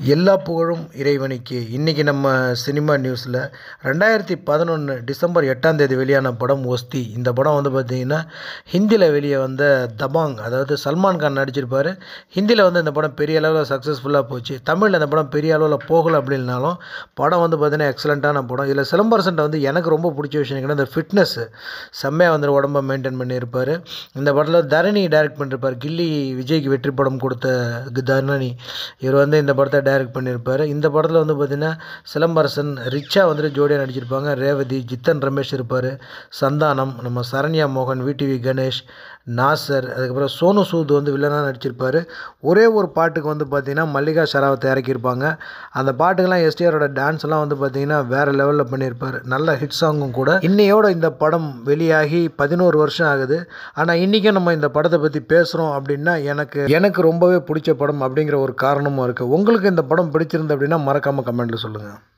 எல்லா புகழும் இறைவனுக்கு இன்றைக்கி நம்ம சினிமா நியூஸில் ரெண்டாயிரத்தி பதினொன்று டிசம்பர் எட்டாம் தேதி வெளியான படம் ஒஸ்தி இந்த படம் வந்து பார்த்திங்கன்னா ஹிந்தியில் வெளியே வந்த தபாங் அதாவது சல்மான் கான் நடிச்சிருப்பார் ஹிந்தியில் வந்து இந்த படம் பெரிய அளவில் சக்ஸஸ்ஃபுல்லாக போச்சு தமிழில் இந்த படம் பெரிய அளவில் போகலை அப்படின்னாலும் படம் வந்து பார்த்திங்கன்னா எக்ஸலண்ட்டான படம் இதில் சிலம்பரசன்ட்ட வந்து எனக்கு ரொம்ப பிடிச்ச விஷயம் என்னன்னா இந்த ஃபிட்னஸ் செம்மையாக வந்து உடம்பை மெயின்டைன் பண்ணியிருப்பார் இந்த படத்தில் தரணி டைரக்ட் பண்ணியிருப்பார் கில்லி விஜய்க்கு வெற்றி படம் கொடுத்த தரணி இவர் வந்து இந்த படத்தை டைரக்ட் பண்ணியிருப்பார் இந்த படத்தில் வந்து பார்த்திங்கன்னா சிலம்பரசன் ரிச்சா வந்துட்டு ஜோடியாக நடிச்சிருப்பாங்க ரேவதி ஜித்தன் ரமேஷ் இருப்பார் சந்தானம் நம்ம சரண்யா மோகன் விடிவி கணேஷ் நாசர் அதுக்கப்புறம் சோனு சூத் வந்து வில்லனாக நடிச்சிருப்பார் ஒரே ஒரு பாட்டுக்கு வந்து பார்த்திங்கன்னா மல்லிகா ஷராவத்தை இறக்கியிருப்பாங்க அந்த பாட்டுக்கெல்லாம் எஸ்டிஆரோட டான்ஸ் எல்லாம் வந்து பார்த்திங்கன்னா வேறு லெவலில் பண்ணியிருப்பார் நல்ல ஹிட் சாங்கும் கூட இன்னையோட இந்த படம் வெளியாகி பதினோரு வருஷம் ஆகுது ஆனால் இன்றைக்கும் நம்ம இந்த படத்தை பற்றி பேசுகிறோம் அப்படின்னா எனக்கு எனக்கு ரொம்பவே பிடிச்ச படம் அப்படிங்கிற ஒரு காரணமும் இருக்குது உங்களுக்கு இந்த படம் பிடிச்சிருந்து அப்படின்னா மறக்காமல் கமெண்ட்டில் சொல்லுங்கள்